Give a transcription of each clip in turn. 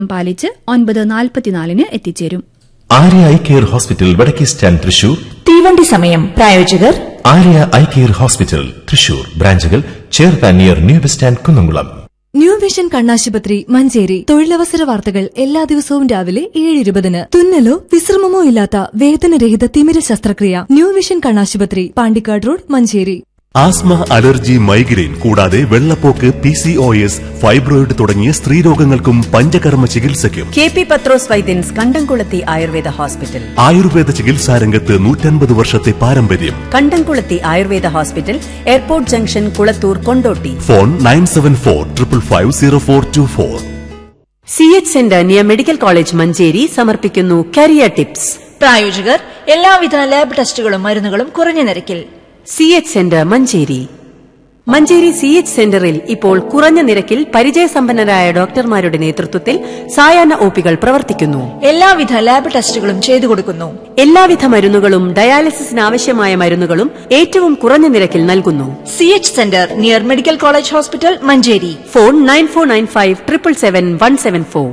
പാലിച്ച് ഒൻപത് നാൽപ്പത്തിനാലിന് എത്തിച്ചേരും ആര്യ ഐ കെയർ ഹോസ്പിറ്റൽ വടക്കേ സ്റ്റാൻഡ് തൃശൂർ തീവണ്ടി സമയം പ്രായോജകർ Arya eye care hospital Thrissur ബ്രാഞ്ചുകൾ ചേർത്താൻ near new bus stand Kunnamkulam new vision കണ്ണാശുപത്രി മഞ്ചേരി തൊഴിലവസര വാർത്തകൾ എല്ലാ ദിവസവും രാവിലെ ഏഴ് ഇരുപതിന് തുന്നലോ വിശ്രമമോ ഇല്ലാത്ത വേദനരഹിത തിമിര ശസ്ത്രക്രിയ ന്യൂ വിഷൻ കണ്ണാശുപത്രി Pandikkad road Manjeri asthma allergy migraine കൂടാതെ വെള്ളപ്പോക്ക് P C O S fibroid തുടങ്ങിയ സ്ത്രീരോഗങ്ങൾക്കും പഞ്ചകർമ്മ ചികിത്സയ്ക്കും കെ പി പത്രോസ് വൈദ്യൻസ് കണ്ടംകുളത്തി ആയുർവേദ ഹോസ്പിറ്റൽ ആയുർവേദ ചികിത്സാ രംഗത്ത് നൂറ്റൻപത് വർഷത്തെ പാരമ്പര്യം Kandamkulathi Ayurveda hospital airport junction Kulathur Kondotty phone nine seven four triple five zero four two four C H centre near medical college Manjeri സമർപ്പിക്കുന്നു കരിയർ ടിപ്സ് പ്രായോജകർ എല്ലാവിധ ലാബ് ടെസ്റ്റുകളും മരുന്നുകളും കുറഞ്ഞ നിരക്കിൽ C H centre Manjeri Manjeri C H സെന്ററിൽ ഇപ്പോൾ കുറഞ്ഞ നിരക്കിൽ പരിചയസമ്പന്നരായ ഡോക്ടർമാരുടെ നേതൃത്വത്തിൽ സായാഹ്ന ഒപികൾ പ്രവർത്തിക്കുന്നു എല്ലാവിധ ലാബ് ടെസ്റ്റുകളും ചെയ്തു കൊടുക്കുന്നു എല്ലാവിധ മരുന്നുകളും ഡയാലിസിസിന് ആവശ്യമായ മരുന്നുകളും ഏറ്റവും കുറഞ്ഞ നിരക്കിൽ നൽകുന്നു C H centre near medical college hospital Manjeri phone nine four nine five triple seven one seven four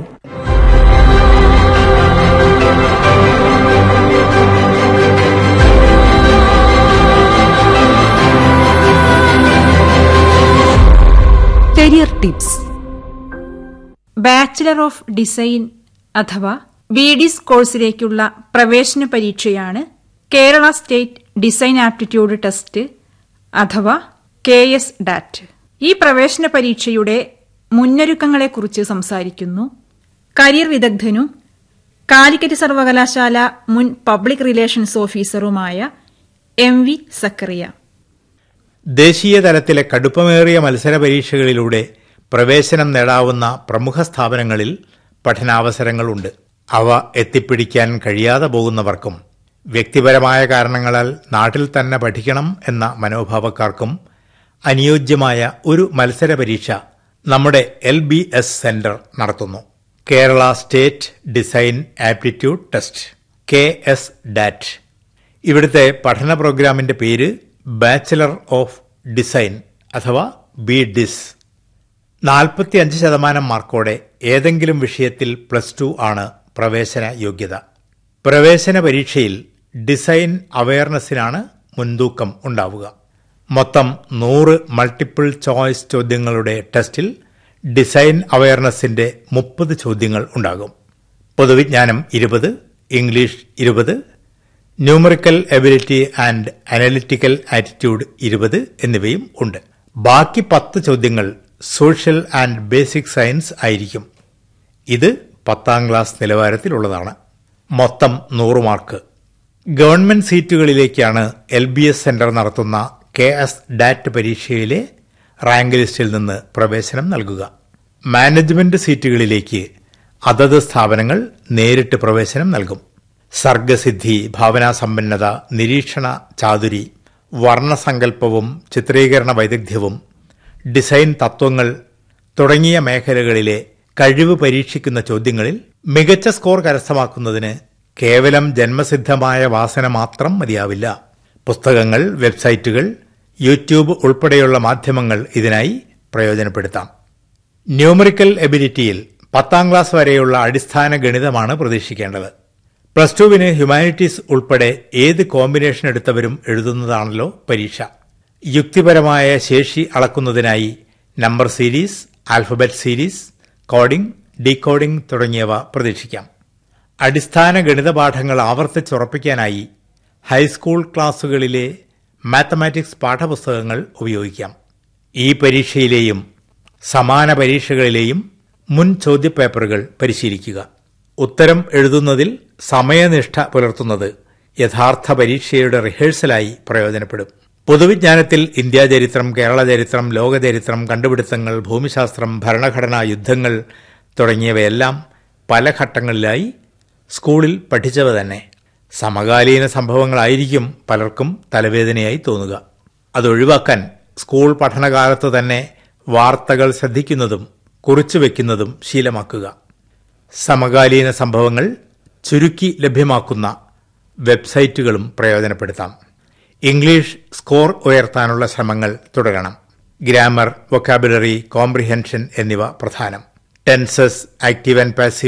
career tips bachelor of design അഥവാ ബി ഡിസ് കോഴ്സിലേക്കുള്ള പ്രവേശന പരീക്ഷയാണ് Kerala state design aptitude test അഥവാ കെ എസ് ഡാറ്റ് ഈ പ്രവേശന പരീക്ഷയുടെ മുന്നൊരുക്കങ്ങളെക്കുറിച്ച് സംസാരിക്കുന്നു career വിദഗ്ധനും Calicut സർവകലാശാല മുൻ പബ്ലിക് റിലേഷൻസ് ഓഫീസറുമായ എം വി സക്കറിയ ദേശീയ തലത്തിലെ കടുപ്പമേറിയ മത്സര പരീക്ഷകളിലൂടെ പ്രവേശനം നേടാവുന്ന പ്രമുഖ സ്ഥാപനങ്ങളിൽ പഠനാവസരങ്ങളുണ്ട് അവ എത്തിപ്പിടിക്കാൻ കഴിയാതെ പോകുന്നവർക്കും വ്യക്തിപരമായ കാരണങ്ങളാൽ നാട്ടിൽ തന്നെ പഠിക്കണം എന്ന മനോഭാവക്കാർക്കും അനുയോജ്യമായ ഒരു മത്സര പരീക്ഷ നമ്മുടെ എൽ ബി എസ് സെന്റർ നടത്തുന്നു Kerala state design aptitude test K S DAT ഇവിടുത്തെ പഠന പ്രോഗ്രാമിന്റെ പേര് ബാച്ചിലർ ഓഫ് ഡിസൈൻ അഥവാ ബി ഡിസ് നാൽപ്പത്തി അഞ്ച് ശതമാനം മാർക്കോടെ ഏതെങ്കിലും വിഷയത്തിൽ പ്ലസ് ടു ആണ് പ്രവേശന യോഗ്യത പ്രവേശന പരീക്ഷയിൽ ഡിസൈൻ അവയർനെസ്സിനാണ് മുൻതൂക്കം ഉണ്ടാവുക മൊത്തം നൂറ് മൾട്ടിപ്പിൾ ചോയ്സ് ചോദ്യങ്ങളുടെ ടെസ്റ്റിൽ ഡിസൈൻ അവയർനെസ്സിന്റെ മുപ്പത് ചോദ്യങ്ങൾ ഉണ്ടാകും പൊതുവിജ്ഞാനം ഇരുപത് ഇംഗ്ലീഷ് ഇരുപത് numerical ability and analytical attitude ഇരുപത് എന്നിവയും ഉണ്ട് ബാക്കി പത്ത് ചോദ്യങ്ങൾ സോഷ്യൽ ആൻഡ് ബേസിക് സയൻസ് ആയിരിക്കും ഇത് പത്താം ക്ലാസ് നിലവാരത്തിലുള്ളതാണ് മൊത്തം നൂറ് മാർക്ക് ഗവൺമെന്റ് സീറ്റുകളിലേക്കാണ് എൽ ബി എസ് സെന്റർ നടത്തുന്ന കെ എസ് ഡാറ്റ് പരീക്ഷയിലെ റാങ്ക് ലിസ്റ്റിൽ നിന്ന് പ്രവേശനം നൽകുക മാനേജ്മെന്റ് സീറ്റുകളിലേക്ക് അതത് സ്ഥാപനങ്ങൾ നേരിട്ട് പ്രവേശനം നൽകും സർഗസിദ്ധി ഭാവനാസമ്പന്നത നിരീക്ഷണ ചാതുരി വർണ്ണസങ്കല്പവും ചിത്രീകരണ വൈദഗ്ധ്യവും ഡിസൈൻ തത്വങ്ങൾ തുടങ്ങിയ മേഖലകളിലെ കഴിവ് പരീക്ഷിക്കുന്ന ചോദ്യങ്ങളിൽ മികച്ച സ്കോർ കരസ്ഥമാക്കുന്നതിന് കേവലം ജന്മസിദ്ധമായ വാസന മാത്രം മതിയാവില്ല പുസ്തകങ്ങൾ വെബ്സൈറ്റുകൾ യൂട്യൂബ് ഉൾപ്പെടെയുള്ള മാധ്യമങ്ങൾ ഇതിനായി പ്രയോജനപ്പെടുത്താം ന്യൂമറിക്കൽ എബിലിറ്റിയിൽ പത്താം ക്ലാസ് വരെയുള്ള അടിസ്ഥാന ഗണിതമാണ് പ്രതീക്ഷിക്കേണ്ടത് പ്ലസ് ടുവിന് ഹ്യൂമാനിറ്റീസ് ഉൾപ്പെടെ ഏത് കോമ്പിനേഷൻ എടുത്തവരും എഴുതുന്നതാണല്ലോ പരീക്ഷ യുക്തിപരമായ ശേഷി അളക്കുന്നതിനായി number series alphabet series coding decoding തുടങ്ങിയവ പ്രതീക്ഷിക്കാം അടിസ്ഥാന ഗണിത പാഠങ്ങൾ ആവർത്തിച്ചുറപ്പിക്കാനായി ഹൈസ്കൂൾ ക്ലാസുകളിലെ മാത്തമാറ്റിക്സ് പാഠപുസ്തകങ്ങൾ ഉപയോഗിക്കാം ഈ പരീക്ഷയിലെയും സമാന പരീക്ഷകളിലെയും മുൻ ചോദ്യപേപ്പറുകൾ പരിശീലിക്കുക ഉത്തരം എഴുതുന്നതിൽ സമയനിഷ്ഠ പുലർത്തുന്നത് യഥാർത്ഥ പരീക്ഷയുടെ റിഹേഴ്സലായി പ്രയോജനപ്പെടും പൊതുവിജ്ഞാനത്തിൽ ഇന്ത്യാ ചരിത്രം കേരള ചരിത്രം ലോകചരിത്രം കണ്ടുപിടുത്തങ്ങൾ ഭൂമിശാസ്ത്രം ഭരണഘടനാ യുദ്ധങ്ങൾ തുടങ്ങിയവയെല്ലാം പല ഘട്ടങ്ങളിലായി സ്കൂളിൽ പഠിച്ചവ തന്നെ സമകാലീന സംഭവങ്ങളായിരിക്കും പലർക്കും തലവേദനയായി തോന്നുക അതൊഴിവാക്കാൻ സ്കൂൾ പഠനകാലത്ത് തന്നെ വാർത്തകൾ ശ്രദ്ധിക്കുന്നതും കുറിച്ചുവെക്കുന്നതും ശീലമാക്കുക സമകാലീന സംഭവങ്ങൾ ചുരുക്കി ലഭ്യമാക്കുന്ന വെബ്സൈറ്റുകളും പ്രയോജനപ്പെടുത്താം ഇംഗ്ലീഷ് സ്കോർ ഉയർത്താനുള്ള ശ്രമങ്ങൾ തുടരണം ഗ്രാമർ വൊക്കാബുലറി കോംപ്രിഹെൻഷൻ എന്നിവ പ്രധാനം ടെൻസസ് ആക്റ്റീവ് ആൻഡ് പാസീവ്